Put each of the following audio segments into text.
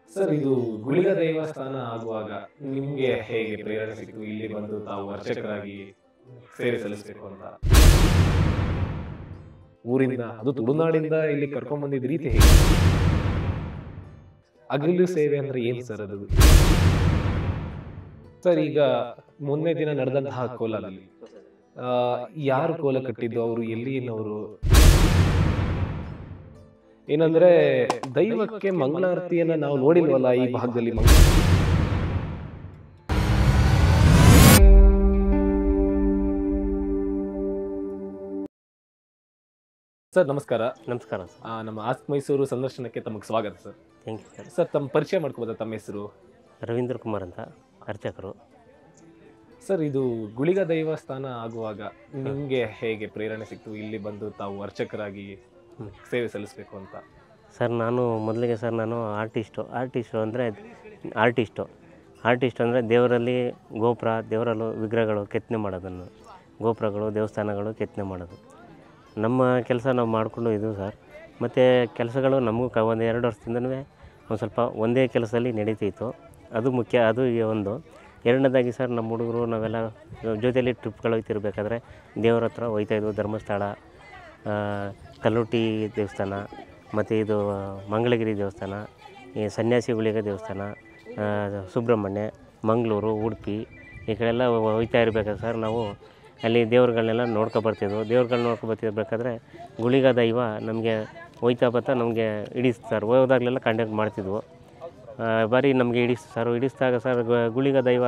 Sir ಇದು ಗುಳಿಗ ದೇವಸ್ಥಾನ ಆಗುವಾಗ ನಿಮ್ಗೆ ಹೇಗೆ ಪ್ರೇರಣೆ ಸಿಕ್ತು ಇಲ್ಲಿ ಬಂದು ತಾವು ಅರ್ಚಕರಾಗಿ ಸೇವೆ ಸಲ್ಲಿಸಬೇಕು ಅಂತ ಊರಿಂದ ಅದು ತುಳುನಾಡಿಂದ ಇಲ್ಲಿ ಕರ್ಕೊಂಡ್ ಬಂದಿದ್ದ ರೀತಿ ಹೇಗೆ ಹಗಲು ಸೇವೆ ಅಂದ್ರೆ ಏನ್ ಸರ್ ಅದು ಸರ್ ಈಗ ಮೊನ್ನೆ ದಿನ ನಡೆದಂತಹ ಕೋಲದಲ್ಲಿ ಆ, ಯಾರು ಕೋಲ ಕಟ್ಟಿದ್ದು ಅವರು ಎಲ್ಲಿನವರು ಏನಂದ್ರೆ ದೈವಕ್ಕೆ ಮಂಗಳಾರತಿಯನ್ನ ನಾವು ನೋಡಿಲ್ವಲ್ಲ ಈ ಭಾಗದಲ್ಲಿ ಮಂಗ- ಸರ್ ನಮಸ್ಕಾರ ನಮಸ್ಕಾರ ಸರ್ ಆ, ನಮ್ಮ ಆಸ್ಕ್ ಮೈಸೂರು ಸಂದರ್ಶನಕ್ಕೆ ತಮಗೆ ಸ್ವಾಗತ sir thank you sir sir ತಮ್ಮ ಪರಿಚಯ ಮಾಡ್ಕೋಬೋದಾ ತಮ್ಮ ಹೆಸರು ರವೀಂದ್ರ ಕುಮಾರ್ ಅಂತ ಅರ್ಚಕರು ಸರ್ ಇದು ಗುಳಿಗ ದೇವಸ್ಥಾನ ಆಗುವಾಗ ನಿಮ್ಗೆ ಹೇಗೆ ಪ್ರೇರಣೆ ಸಿಕ್ತು ಇಲ್ಲಿ ಬಂದು ತಾವು ಅರ್ಚಕರಾಗಿ ಹ್ಮ್. ಸೇವೆ ಸಲ್ಲಿಸಬೇಕು ಅಂತ ಸರ್ ನಾನು ಮೊದಲಿಗೆ ಸರ್ ನಾನು ಆರ್ಟಿಸ್ಟು ಆರ್ಟಿಸ್ಟು ಅಂದರೆ ಆರ್ಟಿಸ್ಟು ಆರ್ಟಿಸ್ಟ್ ಅಂದರೆ ದೇವರಲ್ಲಿ ಗೋಪುರ ದೇವರಲ್ಲೂ ವಿಗ್ರಹಗಳು ಕೆತ್ತನೆ ಮಾಡೋದನ್ನು ಗೋಪುರಗಳು ದೇವಸ್ಥಾನಗಳು ಕೆತ್ತನೆ ಮಾಡೋದು ನಮ್ಮ ಕೆಲಸ ನಾವು ಮಾಡಿಕೊಂಡು ಇದು ಸರ್ ಮತ್ತು ಕೆಲಸಗಳು ನಮಗೂ ಕ ಒಂದು ಎರಡು ವರ್ಷದಿಂದನೂ ಒಂದು ಸ್ವಲ್ಪ ಒಂದೇ ಕೆಲಸದಲ್ಲಿ ನಡೀತಿತ್ತು ಅದು ಮುಖ್ಯ ಅದು ಈ ಒಂದು ಎರಡನೇದಾಗಿ ಸರ್ ನಮ್ಮ ಹುಡುಗರು ನಾವೆಲ್ಲ ಜೊತೆಯಲ್ಲಿ ಟ್ರಿಪ್ಗಳು ಹೋಗ್ತಿರ್ಬೇಕಾದ್ರೆ ದೇವ್ರ ಹತ್ರ ಹೋಗ್ತಾಯಿದ್ವು ಧರ್ಮಸ್ಥಳ ಆ, ಕಲ್ಲುಟ್ಟಿ ದೇವಸ್ಥಾನ ಮತ್ತು ಇದು ಮಂಗಳಗಿರಿ ದೇವಸ್ಥಾನ ಈ ಸನ್ಯಾಸಿಗಳಿಗೆ ದೇವಸ್ಥಾನ ಆ, ಸುಬ್ರಹ್ಮಣ್ಯ ಮಂಗಳೂರು ಉಡುಪಿ ಈ ಕಡೆ ಎಲ್ಲ ಹೋಗ್ತಾ ಇರಬೇಕಾದ್ರೆ ಸರ್ ನಾವು ಅಲ್ಲಿ ದೇವ್ರುಗಳನ್ನೆಲ್ಲ ನೋಡ್ಕೊ ಬರ್ತಿದ್ವು ದೇವ್ರುಗಳನ್ನ ನೋಡ್ಕೊ ಬರ್ತಿರ್ಬೇಕಾದ್ರೆ ಗುಳಿಗ ದೈವ ನಮಗೆ ಹೋಯ್ತಾ ಬರ್ತಾ ನಮಗೆ ಹಿಡಿಸ್ತು ಸರ್ ಹೋದಾಗಲೆಲ್ಲ ಕಾಂಟ್ಯಾಕ್ಟ್ ಮಾಡ್ತಿದ್ವು ಆ, ಬಾರಿ ನಮಗೆ ಹಿಡಿಸ್ತು ಸರ್ ಹಿಡಿಸಿದಾಗ ಸರ್ ಗ- ಗುಳಿಗ ದೈವ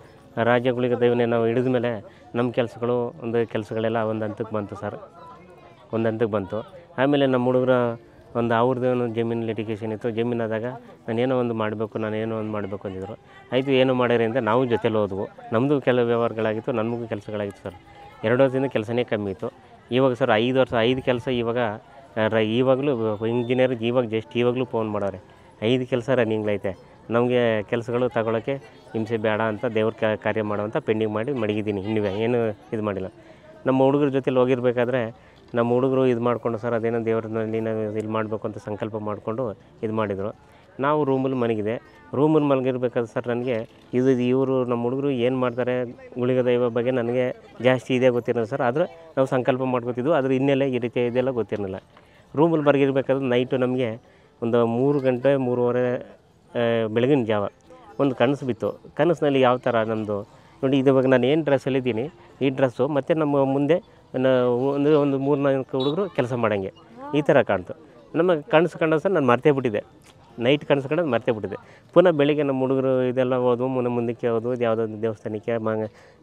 ರಾಜ್ಯ ಗುಳಿಗ ದೈವನೇ ನಾವು ಹಿಡಿದ ಮೇಲೆ ನಮ್ಮ ಕೆಲಸಗಳು ಒಂದು ಕೆಲಸಗಳೆಲ್ಲ ಒಂದು ಹಂತಕ್ಕೆ ಬಂತು ಸರ್ ಒಂದು ಹಂತಕ್ಕೆ ಬಂತು ಆಮೇಲೆ ನಮ್ಮ ಹುಡುಗರ ಒಂದು ಅವ್ರದ್ದು ಒಂದು ಜಮೀನು ಲಿಟಿಗೇಷನ್ ಇತ್ತು ಜಮೀನಾದಾಗ ನಾನೇನೋ ಒಂದು ಮಾಡಬೇಕು ನಾನು ಏನೋ ಒಂದು ಮಾಡಬೇಕು ಅಂದಿದ್ರು ಆಯಿತು ಏನು ಮಾಡಿರಿ ಅಂತ ನಾವು ಜೊತೆಲಿ ಹೋದ್ವು ನಮ್ಮದು ಕೆಲವು ವ್ಯವಹಾರಗಳಾಗಿತ್ತು ನಮಗೂ ಕೆಲಸಗಳಾಗಿತ್ತು ಸರ್ ಎರಡು ವರ್ಷದಿಂದ ಕೆಲಸನೇ ಕಮ್ಮಿ ಇತ್ತು ಇವಾಗ ಸರ್ ಐದು ವರ್ಷ ಐದು ಕೆಲಸ ಇವಾಗ ಆ, ರ ಇವಾಗಲೂ ಇಂಜಿನಿಯರ್ ಇವಾಗ ಜಸ್ಟ್ ಇವಾಗಲೂ ಫೋನ್ ಮಾಡೋರೆ ಐದು ಕೆಲಸ ರನ್ನಿಂಗ್ ಐತೆ ನಮಗೆ ಕೆಲಸಗಳು ತಗೊಳ್ಳೋಕ್ಕೆ ಹಿಂಸೆ ಬೇಡ ಅಂತ ದೇವ್ರ ಕ- ಕಾರ್ಯ ಮಾಡುವಂಥ ಪೆಂಡಿಂಗ್ ಮಾಡಿ ಮಡಗಿದ್ದೀನಿ ಇನ್ನೂ ಏನು ಇದು ಮಾಡಿಲ್ಲ ನಮ್ಮ ಹುಡುಗರ ಜೊತೆಲಿ ಹೋಗಿರ್ಬೇಕಾದ್ರೆ ನಮ್ಮ ಹುಡುಗರು ಇದು ಮಾಡಿಕೊಂಡು ಸರ್ ಅದೇನೋ ದೇವ್ರನಲ್ಲಿ ನಾವು ಇಲ್ಲಿ ಮಾಡಬೇಕು ಅಂತ ಸಂಕಲ್ಪ ಮಾಡಿಕೊಂಡು ಇದು ಮಾಡಿದರು ನಾವು ರೂಮಲ್ಲಿ ಮಲಗಿದೆ ರೂಮಲ್ಲಿ ಮಲಗಿರ್ಬೇಕಾದ್ರೆ ಸರ್ ನನಗೆ ಇದು ಇವರು ನಮ್ಮ ಹುಡುಗರು ಏನು ಮಾಡ್ತಾರೆ ಗುಳಿಗ ದೈವ ಬಗ್ಗೆ ನನಗೆ ಜಾಸ್ತಿ ಇದೆ ಗೊತ್ತಿರಲಿಲ್ಲ ಸರ್ ಆದರೆ ನಾವು ಸಂಕಲ್ಪ ಮಾಡ್ಕೊತಿದ್ವು ಅದ್ರ ಹಿನ್ನೆಲೆ ಈ ರೀತಿ ಇದೆಲ್ಲ ಗೊತ್ತಿರಲಿಲ್ಲ ರೂಮಲ್ಲಿ ಬರಗಿರ್ಬೇಕಾದ್ರೆ ನೈಟು ನಮಗೆ ಒಂದು ಮೂರು ಗಂಟೆ ಮೂರುವರೆ ಆ, ಬೆಳಗಿನ ಜಾವ ಒಂದು ಕನಸು ಬಿತ್ತು ಕನಸಿನಲ್ಲಿ ಯಾವ ಥರ ನಮ್ಮದು ನೋಡಿ ಇವಾಗ ನಾನು ಏನು ಡ್ರೆಸ್ಸಲ್ಲಿದ್ದೀನಿ ಈ ಡ್ರೆಸ್ಸು ಮತ್ತು ನಮ್ಮ ಮುಂದೆ ನಾ- ಒಂದು ಒಂದು ಮೂರು ನಾಲ್ಕು ಹುಡುಗರು ಕೆಲಸ ಮಾಡಂಗೆ ಈ ಥರ ಕಾಣ್ತು ನಮ್ಮ ಕನಸು ಕಂಡ ಸರ್ ನಾನು ಮರ್ತೇ ಬಿಟ್ಟಿದ್ದೆ ನೈಟ್ ಕನಸು ಕಂಡು ಮರ್ತೇ ಬಿಟ್ಟಿದ್ದೆ ಪುನಃ ಬೆಳಿಗ್ಗೆ ನಮ್ಮ ಹುಡುಗರು ಇದೆಲ್ಲ ಹೋದ್ವು ಮುನ್ನ ಮುಂದಕ್ಕೆ ಹೋದ್ವು ಇದು ಯಾವುದೋ ಒಂದು ದೇವಸ್ಥಾನಕ್ಕೆ ಮ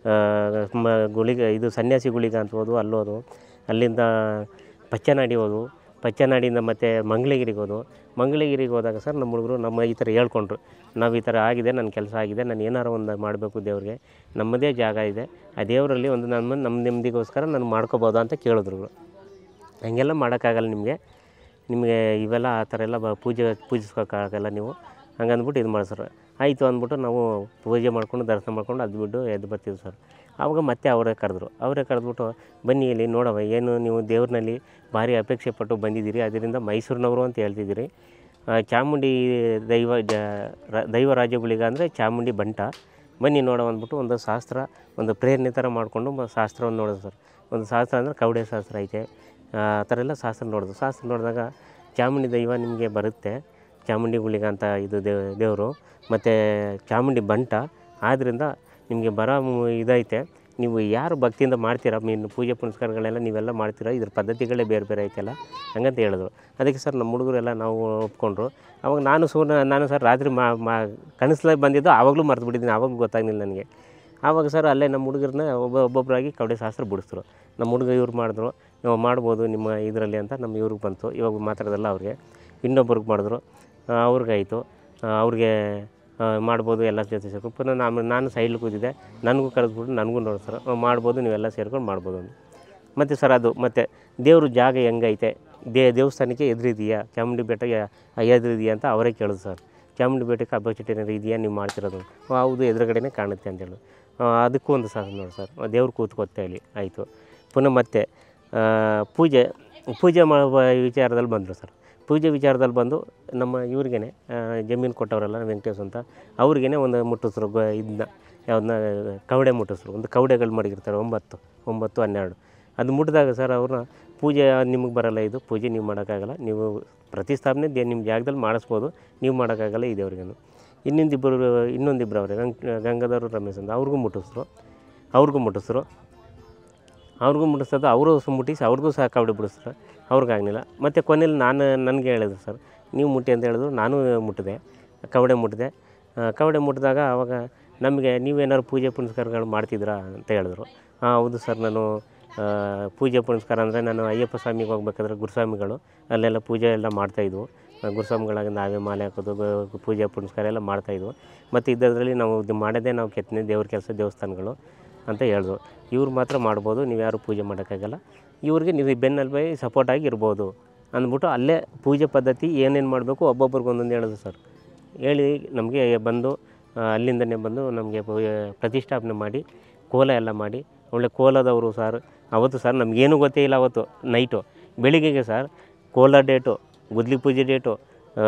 ಮ ಗುಳಿಗ ಇದು ಸನ್ಯಾಸಿ ಗುಳಿಗ ಅಂತ ಹೋದ್ವು ಅಲ್ಲಿ ಹೋದ್ವು ಅಲ್ಲಿಂದ ಪಚ್ಚನಾಡಿ ಹೋದ್ವು ಪಚ್ಚನಾಡಿಯಿಂದ ಮತ್ತೆ ಮಂಗಳಗಿರಿಗೆ ಹೋದ್ವು ಮಂಗಳಗಿರಿಗೆ ಹೋದಾಗ ಸರ್ ನಮ್ಮ ಹುಡುಗರು ನಮ್ಮ ಈ ಥರ ಹೇಳ್ಕೊಂಡ್ರು ನಾವು ಈ ಥರ ಆಗಿದೆ ನನ್ನ ಕೆಲಸ ಆಗಿದೆ ನಾನು ಏನಾರು ಒಂದು ಮಾಡಬೇಕು ದೇವ್ರಿಗೆ ನಮ್ಮದೇ ಜಾಗ ಇದೆ ಆ ದೇವರಲ್ಲಿ ಒಂದು ನಮ್ಮ ನಮ್ಮ ನೆಮ್ಮದಿಗೋಸ್ಕರ ನಾನು ಮಾಡ್ಕೋಬೋದಾ ಅಂತ ಕೇಳಿದ್ರು ಇವ್ರು. ಹಂಗೆಲ್ಲ ಮಾಡೋಕ್ಕಾಗಲ್ಲ ನಿಮಗೆ ನಿಮಗೆ ಇವೆಲ್ಲ ಆ ಥರ ಎಲ್ಲ ಬ ಪೂಜೆ ಪೂಜಿಸ್ಕೋಕ್ಕಾಗಲ್ಲ ನೀವು ಹಂಗಂದ್ಬಿಟ್ಟು ಇದು ಮಾಡಿ ಸರ್ ಆಯಿತು ಅಂದ್ಬಿಟ್ಟು ನಾವು ಪೂಜೆ ಮಾಡ್ಕೊಂಡು ದರ್ಶನ ಮಾಡ್ಕೊಂಡು ಅದು ಬಿಟ್ಟು ಎದ್ದು ಬರ್ತೀವಿ ಸರ್ ಆವಾಗ ಮತ್ತೆ ಅವರೇ ಕರೆದ್ರು ಅವರೇ ಕರೆದ್ಬಿಟ್ಟು ಬನ್ನಿ ಇಲ್ಲಿ ನೋಡವ ಏನು ನೀವು ದೇವ್ರನಲ್ಲಿ ಭಾರಿ ಅಪೇಕ್ಷೆ ಪಟ್ಟು ಬಂದಿದ್ದೀರಿ ಅದರಿಂದ ಮೈಸೂರಿನವರು ಅಂತ ಹೇಳ್ತಿದ್ದೀರಿ ಆ, ಚಾಮುಂಡಿ ದೈವ ಜ ರ- ದೈವ ರಾಜ್ಯಗಳಿಗ ಅಂದರೆ ಚಾಮುಂಡಿ ಬಂಟ ಬನ್ನಿ ನೋಡೋ ಅಂದ್ಬಿಟ್ಟು ಒಂದು ಶಾಸ್ತ್ರ ಒಂದು ಪ್ರೇರಣೆ ಥರ ಮಾಡಿಕೊಂಡು ಮ ಶಾಸ್ತ್ರವನ್ನು ನೋಡೋದು ಸರ್ ಒಂದು ಶಾಸ್ತ್ರ ಅಂದರೆ ಕವಡೆ ಶಾಸ್ತ್ರ ಐತೆ ಆ ಥರ ಎಲ್ಲ ಶಾಸ್ತ್ರ ನೋಡೋದು ಶಾಸ್ತ್ರ ನೋಡಿದಾಗ ಚಾಮುಂಡಿ ದೈವ ನಿಮಗೆ ಬರುತ್ತೆ ಚಾಮುಂಡಿ ಗುಳಿಗ ಅಂತ ಇದು ದೇವ್ ದೇವರು ಮತ್ತು ಚಾಮುಂಡಿ ಬಂಟ ಆದ್ದರಿಂದ ನಿಮಗೆ ಬರ ಮು- ಇದೈತೆ ನೀವು ಯಾರು ಭಕ್ತಿಯಿಂದ ಮಾಡ್ತೀರಾ ಮೀನ್ ಪೂಜೆ ಪುನಸ್ಕಾರಗಳೆಲ್ಲ ನೀವೆಲ್ಲ ಮಾಡ್ತೀರಾ ಇದ್ರ ಪದ್ಧತಿಗಳೇ ಬೇರೆ ಬೇರೆ ಐತಲ್ಲ ಹಂಗಂತ ಹೇಳಿದ್ರು ಅದಕ್ಕೆ ಸರ್ ನಮ್ಮ ಹುಡುಗರೆಲ್ಲ ನಾವು ಒಪ್ಕೊಂಡ್ರು ಅವಾಗ ನಾನು ಸೂರ್ಯ ನಾನು ಸರ್ ರಾತ್ರಿ ಮಾ ಮಾ ಕನಸ್ಲಾಗ ಬಂದಿದ್ದು ಆವಾಗಲೂ ಮರ್ತು ಬಿಟ್ಟಿದ್ದೀನಿ ಆವಾಗ ಗೊತ್ತಾಗಲಿಲ್ಲ ನನಗೆ ಆವಾಗ ಸರ್ ಅಲ್ಲೇ ನಮ್ಮ ಹುಡುಗರನ್ನ ಒಬ್ಬ ಒಬ್ಬೊಬ್ಬರಾಗಿ ಕವಡೆ ಶಾಸ್ತ್ರ ಬಿಡಿಸಿದ್ರು ನಮ್ಮ ಹುಡುಗ ಇವ್ರು ಮಾಡಿದ್ರು ನೀವು ಮಾಡ್ಬೋದು ನಿಮ್ಮ ಇದರಲ್ಲಿ ಅಂತ ನಮ್ಮ ಇವ್ರಿಗೆ ಬಂತು ಇವಾಗ ಮಾತಾಡೋದಲ್ಲ ಅವ್ರಿಗೆ ಇನ್ನೊಬ್ರಿಗೆ ಮಾಡಿದ್ರು ಆ, ಅವ್ರಿಗಾಯಿತು ಆ, ಅವ್ರಿಗೆ ಆ, ಮಾಡ್ಬೋದು ಎಲ್ಲ ಜೊತೆ ಸೇರ್ಕೊಂಡು ಪುನಃ ನಾನು ನಾನು ಸೈಡ್ಲಿ ಕೂತಿದ್ದೆ ನನಗೂ ಕರೆದ್ಬಿಟ್ಟು ನನಗೂ ನೋಡಿ ಸರ್ ಆ, ಮಾಡ್ಬೋದು ನೀವೆಲ್ಲ ಸೇರ್ಕೊಂಡು ಮಾಡ್ಬೋದು ಅಂತ ಮತ್ತು ಸರ್ ಅದು ಮತ್ತು ದೇವ್ರ ಜಾಗ ಹೆಂಗೈತೆ ದೇ ದೇವಸ್ಥಾನಕ್ಕೆ ಎದುರಿದೆಯಾ ಚಾಮುಂಡಿ ಬೆಟ್ಟ ಎದುರಿದೆಯಾ ಅಂತ ಅವರೇ ಕೇಳಿದ್ರು ಸರ್ ಚಾಮುಂಡಿ ಬೆಟ್ಟಕ್ಕೆ ಅಪೋಸಿಟ್ ಏನಾದ್ರು ಇದೆಯಾ ನೀವು ಮಾಡ್ತಿರೋದು ಆ, ಹೌದು ಎದುರುಗಡೆನೇ ಕಾಣುತ್ತೆ ಅಂತೇಳಿ ಆ, ಅದಕ್ಕೂ ಒಂದು ಸಹ ನೋಡಿ ಸರ್ ದೇವ್ರು ಕೂತ್ಕೊತ್ತೆ ಇಲ್ಲಿ ಆಯಿತು ಪುನಃ ಮತ್ತೆ ಆ, ಪೂಜೆ ಪೂಜೆ ಮಾಡುವ ವಿಚಾರದಲ್ಲಿ ಬಂದರು ಸರ್ ಪೂಜೆ ವಿಚಾರದಲ್ಲಿ ಬಂದು ನಮ್ಮ ಇವ್ರಿಗೇ ಜಮೀನು ಕೊಟ್ಟವರಲ್ಲ ವೆಂಕಟೇಶ್ ಅಂತ ಅವ್ರಿಗೇ ಒಂದು ಮುಟ್ಟಿಸ್ರು ಗ ಇದನ್ನ ಯಾವ್ದನ್ನ ಕವಡೆ ಮುಟ್ಟಿಸ್ರು ಒಂದು ಕವಡೆಗಳು ಮಡಗಿರ್ತಾರೆ ಒಂಬತ್ತು ಒಂಬತ್ತು ಹನ್ನೆರಡು ಅದು ಮುಟ್ಟಿದಾಗ ಸರ್ ಅವ್ರನ್ನ ಪೂಜೆ ನಿಮಗೆ ಬರಲ್ಲ ಇದು ಪೂಜೆ ನೀವು ಮಾಡೋಕ್ಕಾಗಲ್ಲ ನೀವು ಪ್ರತಿಷ್ಠಾಪನೆ ದೇ ನಿಮ್ಮ ಜಾಗದಲ್ಲಿ ಮಾಡಿಸ್ಬೋದು ನೀವು ಮಾಡೋಕ್ಕಾಗಲ್ಲ ಈ ದೇವ್ರಿಗೇನು ಇನ್ನೊಂದಿಬ್ಬರು ಇನ್ನೊಂದಿಬ್ಬರು ಅವರೇ ಗಂಗ ಗಂಗಾಧರ ರಮೇಶ್ ಅಂತ ಅವ್ರಿಗೂ ಮುಟ್ಟಿಸ್ರು ಅವ್ರಿಗೂ ಮುಟ್ಟಿಸ್ರು ಅವ್ರಿಗೂ ಮುಟ್ಟಿಸ್ತದ ಅವರು ಸಹ ಮುಟ್ಟಿಸಿ ಅವ್ರಿಗೂ ಸಹ ಕವಡೆ ಬಿಡಿಸ್ರು ಅವ್ರಿಗಾಗಲಿಲ್ಲ ಮತ್ತು ಕೊನೆಯಲ್ಲಿ ನಾನು ನನಗೆ ಹೇಳಿದ್ರು ಸರ್ ನೀವು ಮುಟ್ಟಿ ಅಂತ ಹೇಳಿದ್ರು ನಾನು ಮುಟ್ಟಿದೆ ಕವಡೆ ಮುಟ್ಟಿದೆ ಆ, ಕವಡೆ ಮುಟ್ಟಿದಾಗ ಆವಾಗ ನಮಗೆ ನೀವೇನಾದ್ರು ಪೂಜೆ ಪುನಸ್ಕಾರಗಳು ಮಾಡ್ತಿದ್ರಾ ಅಂತ ಹೇಳಿದ್ರು ಹಾಂ ಹೌದು ಸರ್ ನಾನು ಆ, ಪೂಜೆ ಪುನಸ್ಕಾರ ಅಂದರೆ ನಾನು ಅಯ್ಯಪ್ಪ ಸ್ವಾಮಿಗೆ ಹೋಗ್ಬೇಕಾದ್ರೆ ಗುರುಸ್ವಾಮಿಗಳು ಅಲ್ಲೆಲ್ಲ ಪೂಜೆ ಎಲ್ಲ ಮಾಡ್ತಾಯಿದ್ವು ಗುರುಸ್ವಾಮಿಗಳಾಗಿ ನಾವೇ ಮಾಲೆ ಹಾಕೋದು ಗ- ಪೂಜೆ ಪುನಸ್ಕಾರ ಎಲ್ಲ ಮಾಡ್ತಾಯಿದ್ವು ಮತ್ತು ಇದ್ದದ್ರಲ್ಲಿ ನಾವು ಇದು ಮಾಡೋದೇ ನಾವು ಕೆತ್ತನೆ ದೇವ್ರ ಕೆಲಸ ದೇವಸ್ಥಾನಗಳು ಅಂತ ಹೇಳಿದ್ರು ಇವ್ರು ಮಾತ್ರ ಮಾಡ್ಬೋದು ನೀವು ಯಾರು ಪೂಜೆ ಮಾಡೋಕ್ಕಾಗಲ್ಲ ಇವ್ರಿಗೆ ನೀವು ಬೆನ್ನೆಲುಬೈ ಸಪೋರ್ಟಾಗಿ ಇರ್ಬೋದು ಅಂದ್ಬಿಟ್ಟು ಅಲ್ಲೇ ಪೂಜೆ ಪದ್ಧತಿ ಏನೇನು ಮಾಡಬೇಕು ಒಬ್ಬೊಬ್ರಿಗೆ ಒಂದೊಂದು ಹೇಳಿದ್ರು ಸರ್ ಹೇಳಿ ನಮಗೆ ಬಂದು ಆ, ಅಲ್ಲಿಂದನೇ ಬಂದು ನಮಗೆ ಪ್ರತಿಷ್ಠಾಪನೆ ಮಾಡಿ ಕೋಲ ಎಲ್ಲ ಮಾಡಿ ಒಳ್ಳೆ ಕೋಲದವರು ಸರ್ ಅವತ್ತು ಸರ್ ನಮಗೇನು ಗೊತ್ತೇ ಇಲ್ಲ ಅವತ್ತು ನೈಟು ಬೆಳಿಗ್ಗೆಗೆ ಸರ್ ಕೋಲ ಡೇಟು ಗುದ್ಲಿ ಪೂಜೆ ಡೇಟು ಆ,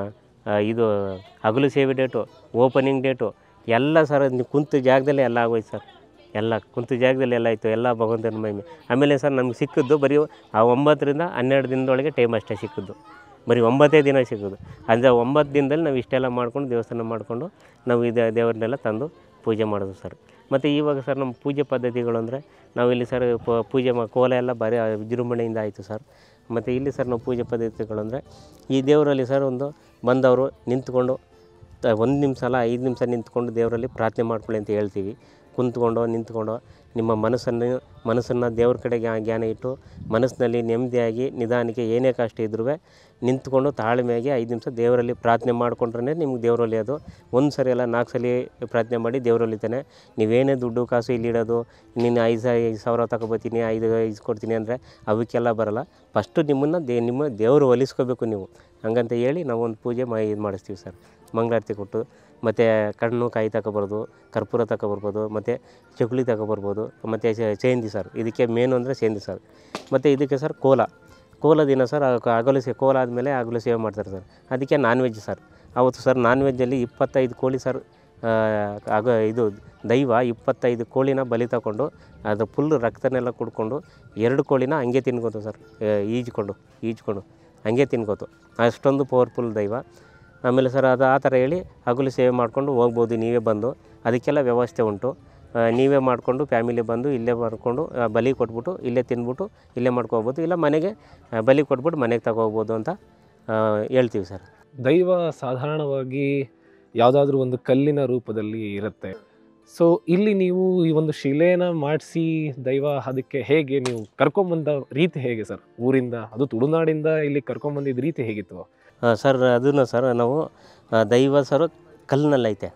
ಆ, ಇದು ಹಗಲು ಸೇವೆ ಡೇಟು ಓಪನಿಂಗ್ ಡೇಟು ಎಲ್ಲ ಸರ್ ನೀವು ಕುಂತ ಜಾಗದಲ್ಲೇ ಎಲ್ಲ ಆಗೋಯ್ತು ಸರ್ ಎಲ್ಲ ಕುಂತ ಜಾಗದಲ್ಲಿ ಎಲ್ಲ ಆಯಿತು ಎಲ್ಲ ಭಗವಂತನ ಮಹಿಮೆ ಆಮೇಲೆ ಸರ್ ನಮ್ಗೆ ಸಿಕ್ಕಿದ್ದು ಬರೀ ಆ ಒಂಬತ್ತರಿಂದ ಹನ್ನೆರಡು ದಿನದೊಳಗೆ ಟೈಮ್ ಅಷ್ಟೇ ಸಿಕ್ಕಿದ್ದು ಬರೀ ಒಂಬತ್ತೇ ದಿನ ಸಿಗೋದು ಅಂದರೆ ಒಂಬತ್ತು ದಿನದಲ್ಲಿ ನಾವು ಇಷ್ಟೆಲ್ಲ ಮಾಡ್ಕೊಂಡು ದೇವಸ್ಥಾನ ಮಾಡಿಕೊಂಡು ನಾವು ಇದು ದೇವ್ರನ್ನೆಲ್ಲ ತಂದು ಪೂಜೆ ಮಾಡೋದು ಸರ್ ಮತ್ತು ಇವಾಗ ಸರ್ ನಮ್ಮ ಪೂಜೆ ಪದ್ಧತಿಗಳು ಅಂದರೆ ನಾವು ಇಲ್ಲಿ ಸರ್ ಪ- ಪೂಜೆ ಮಾ ಕೋಲ ಎಲ್ಲ ಭಾರಿ ವಿಜೃಂಭಣೆಯಿಂದ ಆಯಿತು ಸರ್ ಮತ್ತು ಇಲ್ಲಿ ಸರ್ ನಾವು ಪೂಜೆ ಪದ್ಧತಿಗಳು ಅಂದರೆ ಈ ದೇವರಲ್ಲಿ ಸರ್ ಒಂದು ಬಂದವರು ನಿಂತ್ಕೊಂಡು ತ ಒಂದು ನಿಮಿಷ ಅಲ್ಲ ಐದು ನಿಮಿಷ ನಿಂತ್ಕೊಂಡು ದೇವರಲ್ಲಿ ಪ್ರಾರ್ಥನೆ ಮಾಡ್ಕೊಳ್ಳಿ ಅಂತ ಹೇಳ್ತೀವಿ ಕುಂತ್ಕೊಂಡು ನಿಂತ್ಕೊಂಡು ನಿಮ್ಮ ಮನಸ್ಸನ್ನು ಮನಸ್ಸನ್ನು ದೇವ್ರ ಕಡೆಗೆ ಆ ಜ್ಞಾನ ಇಟ್ಟು ಮನಸ್ಸಿನಲ್ಲಿ ನೆಮ್ಮದಿಯಾಗಿ ನಿಧಾನಕ್ಕೆ ಏನೇ ಕಷ್ಟ ಇದ್ರೂ ನಿಂತ್ಕೊಂಡು ತಾಳ್ಮೆಯಾಗಿ ಐದು ನಿಮಿಷ ದೇವರಲ್ಲಿ ಪ್ರಾರ್ಥನೆ ಮಾಡ್ಕೊಂಡ್ರೆ ನಿಮ್ಗೆ ದೇವರಲ್ಲಿ ಅದು ಒಂದು ಸರಿ ಅಲ್ಲ ನಾಲ್ಕು ಸಲ ಪ್ರಾರ್ಥನೆ ಮಾಡಿ ದೇವರಲ್ಲಿತಾನೆ ನೀವೇನೇ ದುಡ್ಡು ಕಾಸು ಇಲ್ಲಿ ಇಡೋದು ನೀನು ಐದು ಸ ಐದು ಸಾವಿರ ತಗೊಬತ್ತೀನಿ ಐದು ಐದು ಕೊಡ್ತೀನಿ ಅಂದರೆ ಅವಕ್ಕೆಲ್ಲ ಬರಲ್ಲ ಫಸ್ಟು ನಿಮ್ಮನ್ನು ದೇ ನಿಮ್ಮ ದೇವರು ಒಲಿಸ್ಕೋಬೇಕು ನೀವು ಹಂಗಂತ ಹೇಳಿ ನಾವು ಒಂದು ಪೂಜೆ ಮಾ ಇದು ಮಾಡಿಸ್ತೀವಿ ಸರ್ ಮಂಗಳಾರತಿ ಕೊಟ್ಟು ಮತ್ತು ಕಣ್ಣು ಕಾಯಿ ತಗೊಬರ್ಬೋದು ಕರ್ಪೂರ ತಗೊಬರ್ಬೋದು ಮತ್ತು ಚಕ್ಕುಲಿ ತಗೊಬರ್ಬೋದು ಮತ್ತು ಸೇಂದಿ ಸರ್ ಇದಕ್ಕೆ ಮೇನು ಅಂದರೆ ಸೇಂದಿ ಸರ್ ಮತ್ತು ಇದಕ್ಕೆ ಸರ್ ಕೋಲ ಕೋಲ ದಿನ ಸರ್ ಆ- ಹಗಲು ಸೇ ಕೋಲ ಆದಮೇಲೆ ಹಗಲು ಸೇವೆ ಮಾಡ್ತಾರೆ ಸರ್ ಅದಕ್ಕೆ ನಾನ್ ವೆಜ್ ಸರ್ ಅವತ್ತು ಸರ್ ನಾನ್ ವೆಜ್ಜಲ್ಲಿ ಇಪ್ಪತ್ತೈದು ಕೋಳಿ ಸರ್ ಆ, ಆಗ ಇದು ದೈವ ಇಪ್ಪತ್ತೈದು ಕೋಳಿನ ಬಲಿ ತಗೊಂಡು ಅದು ಫುಲ್ ರಕ್ತನೆಲ್ಲ ಕುಡ್ಕೊಂಡು ಎರಡು ಕೋಳಿನ ಹಂಗೆ ತಿನ್ಕೋತು ಸರ್ ಆ, ಈಜ್ಕೊಂಡು ಈಜ್ಕೊಂಡು ಹಂಗೆ ತಿನ್ಕೋತು ಅಷ್ಟೊಂದು ಪವರ್ಫುಲ್ ದೈವ ಆಮೇಲೆ ಸರ್ ಅದು ಆ ಥರ ಹೇಳಿ ಹಗಲು ಸೇವೆ ಮಾಡಿಕೊಂಡು ಹೋಗ್ಬೋದು ನೀವೇ ಬಂದು ಅದಕ್ಕೆಲ್ಲ ವ್ಯವಸ್ಥೆ ಉಂಟು ಆ, ನೀವೇ ಮಾಡಿಕೊಂಡು ಫ್ಯಾಮಿಲಿ ಬಂದು ಇಲ್ಲೇ ಮಾಡಿಕೊಂಡು ಬಲಿ ಕೊಟ್ಬಿಟ್ಟು ಇಲ್ಲೇ ತಿಂದ್ಬಿಟ್ಟು ಇಲ್ಲೇ ಮಾಡ್ಕೋಬೋದು ಇಲ್ಲ ಮನೆಗೆ ಆ, ಬಲಿ ಕೊಟ್ಬಿಟ್ಟು ಮನೆಗೆ ತಗೋಬೋದು ಅಂತ ಆ, ಹೇಳ್ತೀವಿ ಸರ್ ದೈವ ಸಾಧಾರಣವಾಗಿ ಯಾವುದಾದ್ರೂ ಒಂದು ಕಲ್ಲಿನ ರೂಪದಲ್ಲಿ ಇರುತ್ತೆ ಸೊ ಇಲ್ಲಿ ನೀವು ಈ ಒಂದು ಶಿಲೆನ ಮಾಡಿಸಿ ದೈವ ಅದಕ್ಕೆ ಹೇಗೆ ನೀವು ಕರ್ಕೊಂಬಂದ ರೀತಿ ಹೇಗೆ ಸರ್ ಊರಿಂದ ಅದು ತುಳುನಾಡಿಂದ ಇಲ್ಲಿ ಕರ್ಕೊಂಬಂದಿದ್ದ ರೀತಿ ಹೇಗಿತ್ತು ಆ, ಸರ್ ಅದನ್ನು ಸರ್ ನಾವು ಆ, ದೈವ ಸರ್ ಕಲ್ಲಿನಲ್ಲೈತೆ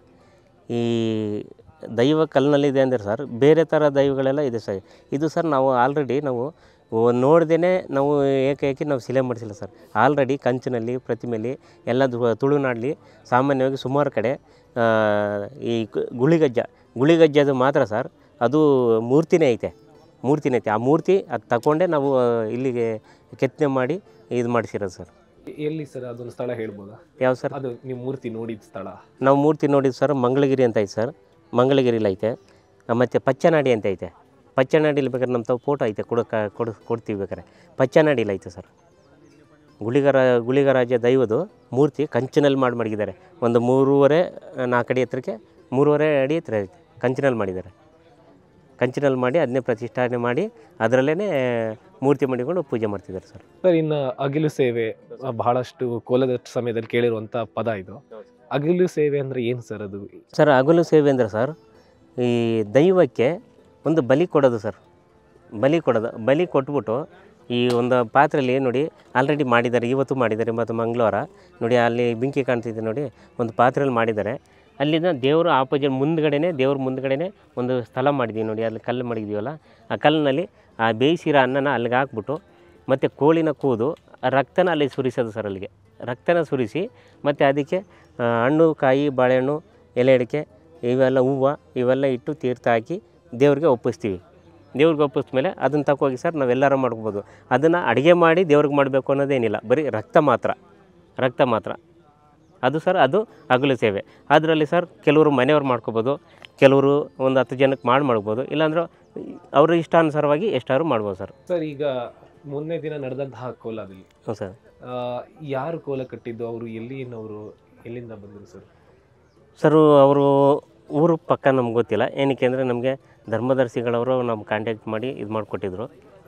ಈ ದೈವ ಕಲ್ಲಿನಲ್ಲಿದೆ ಅಂದರೆ ಸರ್ ಬೇರೆ ಥರ ದೈವಗಳೆಲ್ಲ ಇದೆ ಸರ್ ಇದು ಸರ್ ನಾವು ಆಲ್ರೆಡಿ ನಾವು ನೋಡ್ದೇ ನಾವು ಏಕೈಕಿ ನಾವು ಶಿಲೆ ಮಾಡಿಸಿಲ್ಲ ಸರ್ ಆಲ್ರೆಡಿ ಕಂಚಿನಲ್ಲಿ ಪ್ರತಿಮೆಯಲ್ಲಿ ಎಲ್ಲ ದು- ತುಳುನಾಡಲ್ಲಿ ಸಾಮಾನ್ಯವಾಗಿ ಸುಮಾರು ಕಡೆ ಆ, ಈ ಕು- ಗುಳಿಗಜ್ಜ ಗುಳಿಗಜ್ಜದು ಮಾತ್ರ ಸರ್ ಅದು ಮೂರ್ತಿನೇ ಐತೆ ಮೂರ್ತಿನೇ ಐತೆ ಆ ಮೂರ್ತಿ ಅದು ತಗೊಂಡೇ ನಾವು ಆ, ಇಲ್ಲಿಗೆ ಕೆತ್ತನೆ ಮಾಡಿ ಇದು ಮಾಡಿಸಿರೋದು ಸರ್ ಎಲ್ಲಿ ಸರ್ ಅದೊಂದು ಸ್ಥಳ ಹೇಳ್ಬೋದಾ ಯಾವ ಸರ್ ಅದು ನೀವು ಮೂರ್ತಿ ನೋಡಿದ ಸ್ಥಳ ನಾವು ಮೂರ್ತಿ ನೋಡಿದ್ದು ಸರ್ ಮಂಗಳಗಿರಿ ಅಂತ ಐತೆ ಸರ್ ಮಂಗಳಗಿರಿಲಿ ಐತೆ ಮತ್ತು ಪಚ್ಚನಾಡಿ ಅಂತ ಐತೆ ಪಚ್ಚನಾಡಿಲಿ ಬೇಕಾದ್ರೆ ನಮ್ಮ ತಾವು ಫೋಟೋ ಐತೆ ಕೊಡೋಕೆ ಕೊಡು ಕೊಡ್ತೀವಿ ಬೇಕಾದ್ರೆ ಪಚ್ಚನಾಡಿಲಿ ಐತೆ ಸರ್ ಗುಳಿಗರ ಗುಳಿಗರಾಜ ದೈವದು ಮೂರ್ತಿ ಕಂಚಿನಲ್ಲಿ ಮಾಡಿ ಮಡಗಿದ್ದಾರೆ ಒಂದು ಮೂರುವರೆ ನಾಲ್ಕು ಅಡಿ ಎತ್ತರಕ್ಕೆ ಮೂರುವರೆ ಅಡಿ ಎತ್ತರ ಐತೆ ಕಂಚಿನಲ್ಲಿ ಮಾಡಿದ್ದಾರೆ ಕಂಚಿನಲ್ಲಿ ಮಾಡಿ ಅದನ್ನೇ ಪ್ರತಿಷ್ಠಾಪನೆ ಮಾಡಿ ಅದರಲ್ಲೇ ಮೂರ್ತಿ ಮಾಡಿಕೊಂಡು ಪೂಜೆ ಮಾಡ್ತಿದ್ದಾರೆ ಸರ್ ಸರ್ ಇನ್ನು ಅಗಿಲು ಸೇವೆ ಆ, ಬಹಳಷ್ಟು ಕೋಲದ ಸಮಯದಲ್ಲಿ ಕೇಳಿರುವಂಥ ಪದ ಇದು ಅಗಿಲು ಸೇವೆ ಅಂದ್ರೆ ಏನು ಸರ್ ಅದು ಸರ್ ಹಗಲು ಸೇವೆ ಅಂದರೆ ಸರ್ ಈ ದೈವಕ್ಕೆ ಒಂದು ಬಲಿ ಕೊಡೋದು ಸರ್ ಬಲಿ ಕೊಡೋದು ಬಲಿ ಕೊಟ್ಬಿಟ್ಟು ಈ ಒಂದು ಪಾತ್ರೆಯಲ್ಲಿ ನೋಡಿ ಆಲ್ರೆಡಿ ಮಾಡಿದ್ದಾರೆ ಇವತ್ತು ಮಾಡಿದ್ದಾರೆ ಮತ್ತು ಮಂಗಳವಾರ ನೋಡಿ ಅಲ್ಲಿ ಬೆಂಕಿ ಕಾಣ್ತಿದೆ ನೋಡಿ ಒಂದು ಪಾತ್ರೆಯಲ್ಲಿ ಮಾಡಿದ್ದಾರೆ ಅಲ್ಲಿಂದ ದೇವರು ಆಪೋಸಿಟ್ ಮುಂದ್ಗಡೆನೇ ದೇವ್ರ ಮುಂದ್ಗಡೆನೇ ಒಂದು ಸ್ಥಳ ಮಾಡಿದ್ದೀವಿ ನೋಡಿ ಅಲ್ಲಿ ಕಲ್ಲು ಮಾಡಿದ್ದೀವಲ್ಲ ಆ ಕಲ್ಲಿನಲ್ಲಿ ಆ ಬೇಯಿಸಿರೋ ಅನ್ನನ ಅಲ್ಲಿಗೆ ಹಾಕ್ಬಿಟ್ಟು ಮತ್ತು ಕೋಳಿನ ಕೂದು ಆ ರಕ್ತನ ಅಲ್ಲಿ ಸುರಿಸೋದು ಸರ್ ಅಲ್ಲಿಗೆ ರಕ್ತನ ಸುರಿಸಿ ಮತ್ತು ಅದಕ್ಕೆ ಆ, ಹಣ್ಣು ಕಾಯಿ ಬಾಳೆಹಣ್ಣು ಎಲೆ ಅಡಿಕೆ ಇವೆಲ್ಲ ಹೂವು ಇವೆಲ್ಲ ಇಟ್ಟು ತೀರ್ಥ ಹಾಕಿ ದೇವ್ರಿಗೆ ಒಪ್ಪಿಸ್ತೀವಿ ದೇವ್ರಿಗೆ ಒಪ್ಪಿದ ಮೇಲೆ ಅದನ್ನು ತಗೋಗಿ ಸರ್ ನಾವೆಲ್ಲರೂ ಮಾಡ್ಕೋಬೋದು ಅದನ್ನು ಅಡುಗೆ ಮಾಡಿ ದೇವ್ರಿಗೆ ಮಾಡಬೇಕು ಅನ್ನೋದೇನಿಲ್ಲ ಬರೀ ರಕ್ತ ಮಾತ್ರ ರಕ್ತ ಮಾತ್ರ ಅದು ಸರ್ ಅದು ಹಗಲು ಸೇವೆ ಅದರಲ್ಲಿ ಸರ್ ಕೆಲವರು ಮನೆಯವ್ರು ಮಾಡ್ಕೋಬೋದು ಕೆಲವರು ಒಂದು ಹತ್ತು ಜನಕ್ಕೆ ಮಾಡಿ ಮಾಡ್ಬೋದು ಇಲ್ಲಾಂದ್ರೆ ಅವ್ರ ಇಷ್ಟಾನುಸಾರವಾಗಿ ಎಷ್ಟಾದ್ರು ಮಾಡ್ಬೋದು ಸರ್ ಸರ್ ಈಗ ಮೊನ್ನೆ ದಿನ ನಡೆದಂತಹ ಕೋಲದಲ್ಲಿ ಹ್ಞೂ ಸರ್ ಆ, ಯಾರು ಕೋಲ ಕಟ್ಟಿದ್ದು ಅವರು ಎಲ್ಲಿನವರು ಎಲ್ಲಿಂದ ಬಂದರು ಸರ್ ಸರ್ ಅವರು ಊರು ಪಕ್ಕ ನಮ್ಗೆ ಗೊತ್ತಿಲ್ಲ ಏನಕ್ಕೆ ಅಂದರೆ ನಮಗೆ ಧರ್ಮದರ್ಶಿಗಳವರು ನಮ್ಮ ಕಾಂಟ್ಯಾಕ್ಟ್ ಮಾಡಿ ಇದು ಮಾಡಿಕೊಟ್ಟಿದ್ರು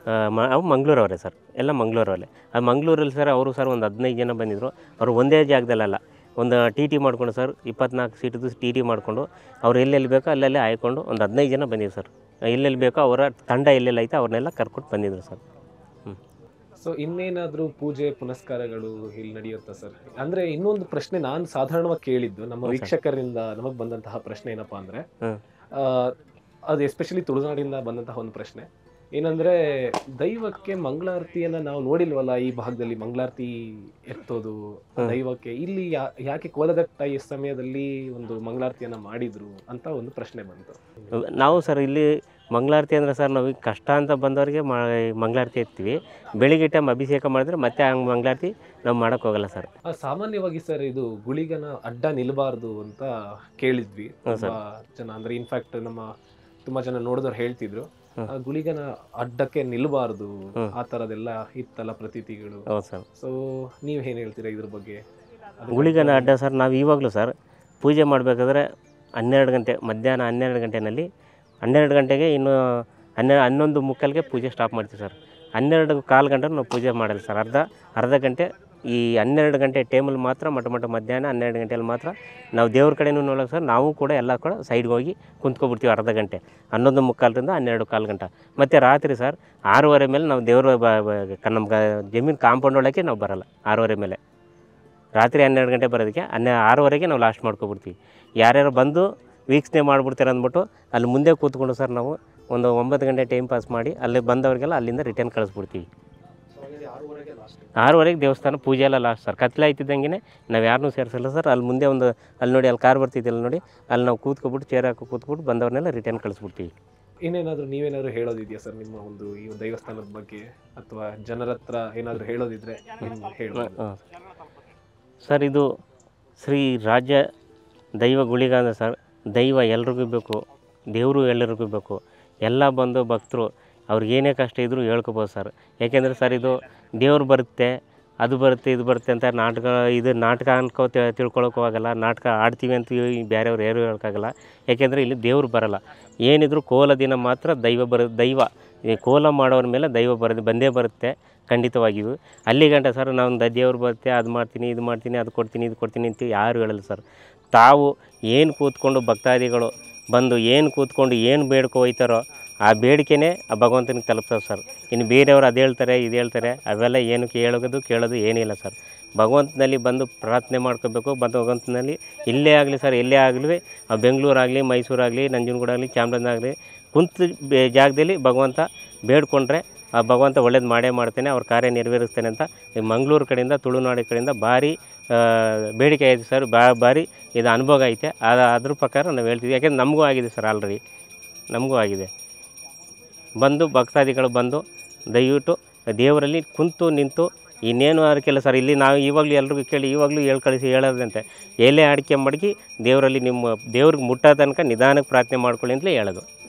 ಮ ಅವು ಮಂಗಳೂರವರೇ ಸರ್ ಎಲ್ಲ ಮಂಗಳೂರವರೇ ಆ ಮಂಗಳೂರಲ್ಲಿ ಸರ್ ಅವರು ಸರ್ ಒಂದು ಹದಿನೈದು ಜನ ಬಂದಿದ್ದರು ಅವರು ಒಂದೇ ಜಾಗದಲ್ಲಲ್ಲ ಒಂದು ಟಿ ಟಿ ಮಾಡ್ಕೊಂಡು ಸರ್ ಇಪ್ಪತ್ನಾಲ್ಕು ಸೀಟದು ಟಿ ಟಿ ಮಾಡಿಕೊಂಡು ಅವ್ರು ಎಲ್ಲೆಲ್ಲಿ ಬೇಕೋ ಅಲ್ಲೆಲ್ಲೇ ಆಯ್ಕೊಂಡು ಒಂದು ಹದಿನೈದು ಜನ ಬಂದಿದ್ರು ಸರ್ ಎಲ್ಲೆಲ್ಲಿ ಬೇಕೋ ಅವರ ತಂಡ ಎಲ್ಲೆಲ್ಲಿ ಐತೆ ಅವ್ರನ್ನೆಲ್ಲ ಕರ್ಕೊಂಡು ಬಂದಿದ್ರು ಸರ್ ಹ್ಞೂ ಸೊ ಇನ್ನೇನಾದ್ರೂ ಪೂಜೆ ಪುನಸ್ಕಾರಗಳು ಇಲ್ಲಿ ನಡೆಯುತ್ತಾ ಸರ್ ಅಂದ್ರೆ ಇನ್ನೊಂದು ಪ್ರಶ್ನೆ ನಾನು ಸಾಧಾರಣವಾಗಿ ಕೇಳಿದ್ದು ನಮ್ಮ ಹ್ಮ್ sir. ವೀಕ್ಷಕರಿಂದ ನಮಗೆ ಬಂದಂತಹ ಪ್ರಶ್ನೆ ಏನಪ್ಪಾ ಅಂದ್ರೆ ಹ್ಮ್. ಆ, ಅದು ಎಸ್ಪೆಷಲಿ ತುಳುನಾಡಿಂದ ಬಂದಂತಹ ಒಂದು ಪ್ರಶ್ನೆ ಏನಂದ್ರೆ ದೈವಕ್ಕೆ ಮಂಗಳಾರತಿಯನ್ನ ನಾವು ನೋಡಿಲ್ವಲ್ಲ ಈ ಭಾಗದಲ್ಲಿ ಮಂಗಳಾರತಿ ಎತ್ತೋದು ಹ್ಮ್. ದೈವಕ್ಕೆ ಇಲ್ಲಿ ಯಾ- ಯಾಕೆ ಕೋಲದಟ್ಟ ಈ ಸಮಯದಲ್ಲಿ ಒಂದು ಮಂಗಳಾರತಿಯನ್ನ ಮಾಡಿದ್ರು ಅಂತ ಒಂದು ಪ್ರಶ್ನೆ ಬಂತು ನಾವು ಸರ್ ಇಲ್ಲಿ ಮಂಗಳಾರತಿ ಅಂದರೆ ಸರ್ ನಾವು ಈಗ ಕಷ್ಟ ಅಂತ ಬಂದವರಿಗೆ ಮಾ ಮಂಗಳಾರತಿ ಎತ್ತೀವಿ ಬೆಳಿಗ್ಗೆ ಟೈಮ್ ಅಭಿಷೇಕ ಮಾಡಿದ್ರೆ ಮತ್ತೆ ಹಂಗೆ ಮಂಗಳಾರತಿ ನಾವು ಮಾಡೋಕ್ಕೆ ಹೋಗಲ್ಲ ಸರ್ ಆ, ಸಾಮಾನ್ಯವಾಗಿ ಸರ್ ಇದು ಗುಳಿಗನ ಅಡ್ಡ ನಿಲ್ಬಾರ್ದು ಅಂತ ಕೇಳಿದ್ವಿ ಹ್ಮ್ sir. ತುಂಬಾ ಜನ ಅಂದ್ರೆ ಇನ್ಫ್ಯಾಕ್ಟ್ ನಮ್ಮ ತುಂಬಾ ಜನ ನೋಡಿದವ್ರು ಹೇಳ್ತಿದ್ರು ಹ್ಮ್. ಆ ಗುಳಿಗನ ಅಡ್ಡಕ್ಕೆ ನಿಲ್ಬಾರ್ದು ಹ್ಮ್. ಆ ತರದೆಲ್ಲ ಇತ್ತಲ್ಲ ಪ್ರತೀತಿಗಳು ಹೌದು ಸರ್ ಸೊ ನೀವ್ ಏನ್ ಹೇಳ್ತೀರಾ ಇದ್ರ ಬಗ್ಗೆ ಅದಕ್ಕೆ ಗುಳಿಗನ ಅಡ್ಡ ಸರ್ ನಾವು ಇವಾಗಲೂ ಸರ್ ಪೂಜೆ ಮಾಡಬೇಕಾದ್ರೆ ಹನ್ನೆರಡು ಗಂಟೆ ಮಧ್ಯಾಹ್ನ ಹನ್ನೆರಡು ಗಂಟೆನಲ್ಲಿ ಹನ್ನೆರಡು ಗಂಟೆಗೆ ಇನ್ನು ಹನ್ನೆರಡು ಹನ್ನೊಂದು ಮುಕ್ಕಾಲಿಗೆ ಪೂಜೆ ಸ್ಟಾಪ್ ಮಾಡ್ತೀವಿ ಸರ್ ಹನ್ನೆರಡು ಕಾಲು ಗಂಟೆ ನಾವು ಪೂಜೆ ಮಾಡಲ್ಲ ಸರ್ ಅರ್ಧ ಅರ್ಧ ಗಂಟೆ ಈ ಹನ್ನೆರಡು ಗಂಟೆ ಟೈಮಲ್ಲಿ ಮಾತ್ರ ಮಟ್ಟ ಮಟ್ಟ ಮಧ್ಯಾಹ್ನ ಹನ್ನೆರಡು ಗಂಟೆಯಲ್ಲಿ ಮಾತ್ರ ನಾವು ದೇವ್ರ ಕಡೆನೂ ನೋಡೋಕೆ ಸರ್ ನಾವು ಕೂಡ ಎಲ್ಲ ಕೂಡ ಸೈಡ್ಗೆ ಹೋಗಿ ಕುಂತ್ಕೊಬಿಡ್ತೀವಿ ಅರ್ಧ ಗಂಟೆ ಹನ್ನೊಂದು ಮುಕ್ಕಾಲರಿಂದ ಹನ್ನೆರಡು ಕಾಲು ಗಂಟೆ ಮತ್ತು ರಾತ್ರಿ ಸರ್ ಆರೂವರೆ ಮೇಲೆ ನಾವು ದೇವ್ರ ಬ ಬ- ನಮ್ಮ ಗ- ಜಮೀನು ಕಾಂಪೌಂಡ್ ಒಳಗೆ ನಾವು ಬರಲ್ಲ ಆರೂವರೆ ಮೇಲೆ ರಾತ್ರಿ ಹನ್ನೆರಡು ಗಂಟೆ ಬರೋದಕ್ಕೆ ಹನ್ನೆ ಆರೂವರೆಗೆ ನಾವು ಲಾಸ್ಟ್ ಮಾಡ್ಕೊಬಿಡ್ತೀವಿ ಯಾರ್ಯಾರು ಬಂದು ವೀಕ್ಷಣೆ ಮಾಡಿಬಿಡ್ತಾರೆ ಅಂದ್ಬಿಟ್ಟು ಅಲ್ಲಿ ಮುಂದೆ ಕೂತ್ಕೊಂಡು ಸರ್ ನಾವು ಒಂದು ಒಂಬತ್ತು ಗಂಟೆ ಟೈಮ್ ಪಾಸ್ ಮಾಡಿ ಅಲ್ಲಿ ಬಂದವರಿಗೆಲ್ಲ ಅಲ್ಲಿಂದ ರಿಟರ್ನ್ ಕಳಿಸ್ಬಿಡ್ತೀವಿ ಆರೂವರೆಗೆ ದೇವಸ್ಥಾನ ಪೂಜೆ ಎಲ್ಲ ಲಾಸ್ಟ್ ಸರ್ ಕತ್ಲೆ ಆಯ್ತಿದ್ದಂಗೆ ನಾವು ಯಾರನ್ನೂ ಸೇರಿಸಲ್ಲ ಸರ್ ಅಲ್ಲಿ ಮುಂದೆ ಒಂದು ಅಲ್ಲಿ ನೋಡಿ ಅಲ್ಲಿ ಕಾರ್ ಬರ್ತಿದ್ದಿಲ್ಲ ನೋಡಿ ಅಲ್ಲಿ ನಾವು ಕೂತ್ಕೊಬಿಟ್ಟು ಚೇರ್ ಹಾಕಿ ಕೂತ್ಬಿಟ್ಟು ಬಂದವ್ರನ್ನೆಲ್ಲ ರಿಟರ್ನ್ ಕಳಿಸ್ಬಿಡ್ತೀವಿ ಇನ್ನೇನಾದ್ರೂ ನೀವೇನಾದ್ರೂ ಹೇಳೋದಿದ್ಯಾ ಸರ್ ನಿಮ್ಮ ಒಂದು ಈ ಒಂದು ದೇವಸ್ಥಾನದ ಬಗ್ಗೆ ಅಥವಾ ಜನರ ಹತ್ರ ಏನಾದ್ರೂ ಹೇಳೋದಿದ್ರೆ ನಿಮ್ ಹೇಳ್ಬೋದು ಹಾಂ ಸರ್ ಇದು ಶ್ರೀ ರಾಜ್ಯ ದೈವ ಗುಳಿಗ ಅಂದ್ರೆ ಸರ್ ದೈವ ಎಲ್ರಿಗೂ ಬೇಕು ದೇವರು ಎಲ್ಲರಿಗೂ ಬೇಕು ಎಲ್ಲ ಬಂದು ಭಕ್ತರು ಅವ್ರಿಗೆ ಏನೇ ಕಷ್ಟ ಇದ್ದರೂ ಹೇಳ್ಕೊಬೋದು ಸರ್ ಯಾಕೆಂದರೆ ಸರ್ ಇದು ದೇವ್ರು ಬರುತ್ತೆ ಅದು ಬರುತ್ತೆ ಇದು ಬರುತ್ತೆ ಅಂತ ನಾಟಕ ಇದು ನಾಟಕ ಅನ್ಕೋ ತಿ- ತಿಳ್ಕೊಳಕ್ಕೂ ಆಗಲ್ಲ ನಾಟಕ ಆಡ್ತೀವಿ ಅಂತ ಈ ಬೇರೆಯವ್ರು ಯಾರು ಹೇಳೋಕ್ಕಾಗಲ್ಲ ಯಾಕೆಂದರೆ ಇಲ್ಲಿ ದೇವ್ರು ಬರಲ್ಲ ಏನಿದ್ರು ಕೋಲ ದಿನ ಮಾತ್ರ ದೈವ ಬರ ದೈವ ಈ ಕೋಲ ಮಾಡೋರ ಮೇಲೆ ದೈವ ಬರೋದು ಬಂದೇ ಬರುತ್ತೆ ಖಂಡಿತವಾಗಿಯೂ ಅಲ್ಲಿ ಗಂಟ ಸರ್ ನಾನು ದೇವ್ರು ಬರುತ್ತೆ ಅದು ಮಾಡ್ತೀನಿ ಇದು ಮಾಡ್ತೀನಿ ಅದು ಕೊಡ್ತೀನಿ ಇದು ಕೊಡ್ತೀನಿ ಅಂತ ಯಾರು ಹೇಳಲ್ಲ ಸರ್ ತಾವು ಏನು ಕೂತ್ಕೊಂಡು ಭಕ್ತಾದಿಗಳು ಬಂದು ಏನು ಕೂತ್ಕೊಂಡು ಏನು ಬೇಡ್ಕೊ ಹೋಯ್ತಾರೋ ಆ ಬೇಡಿಕೆನೇ ಆ ಭಗವಂತನಿಗೆ ತಲುಪ್ತದೆ ಸರ್ ಇನ್ನು ಬೇರೆಯವರು ಅದು ಹೇಳ್ತಾರೆ ಇದು ಹೇಳ್ತಾರೆ ಅವೆಲ್ಲ ಏನು ಕೇಳೋದು ಕೇಳೋದು ಏನಿಲ್ಲ ಸರ್ ಭಗವಂತನಲ್ಲಿ ಬಂದು ಪ್ರಾರ್ಥನೆ ಮಾಡ್ಕೋಬೇಕು ಬಂದು ಭಗವಂತನಲ್ಲಿ ಇಲ್ಲೇ ಆಗಲಿ ಸರ್ ಎಲ್ಲೇ ಆಗಲಿ ಬೆಂಗಳೂರಾಗಲಿ ಮೈಸೂರಾಗಲಿ ನಂಜನಗೂಡಾಗಲಿ ಚಾಮರಾಜನಗರ ಕುಂತ ಬೇ ಜಾಗದಲ್ಲಿ ಭಗವಂತ ಬೇಡ್ಕೊಂಡ್ರೆ ಆ ಭಗವಂತ ಒಳ್ಳೇದು ಮಾಡೇ ಮಾಡ್ತಾನೆ ಅವ್ರ ಕಾರ್ಯ ನೆರವೇರಿಸ್ತಾನೆ ಅಂತ ಈ ಮಂಗಳೂರು ಕಡೆಯಿಂದ ತುಳುನಾಡು ಕಡೆಯಿಂದ ಭಾರಿ ಆ, ಬೇಡಿಕೆ ಐತೆ ಸರ್ ಬಾ ಭಾರಿ ಇದು ಅನುಭವ ಐತೆ ಅದ ಅದ್ರ ಪ್ರಕಾರ ನಾವು ಹೇಳ್ತೀವಿ ಯಾಕೆಂದ್ರೆ ನಮಗೂ ಆಗಿದೆ ಸರ್ ಆಲ್ರೆಡಿ ನಮಗೂ ಆಗಿದೆ ಬಂದು ಭಕ್ತಾದಿಗಳು ಬಂದು ದಯವಿಟ್ಟು ದೇವರಲ್ಲಿ ಕುಂತು ನಿಂತು ಇನ್ನೇನು ಅದಕ್ಕೆಲ್ಲ ಸರ್ ಇಲ್ಲಿ ನಾವು ಇವಾಗಲೂ ಎಲ್ರಿಗೂ ಕೇಳಿ ಇವಾಗಲೂ ಹೇಳಿ ಕಳಿಸಿ ಹೇಳೋದಂತೆ ಎಲೆ ಅಡಿಕೆ ಮಡಗಿ ದೇವರಲ್ಲಿ ನಿಮ್ಮ ದೇವ್ರಿಗೆ ಮುಟ್ಟೋ ತನಕ ನಿಧಾನಕ್ಕೆ ಪ್ರಾರ್ಥನೆ ಮಾಡ್ಕೊಳ್ಳಿ ಅಂತಲೇ ಹೇಳೋದು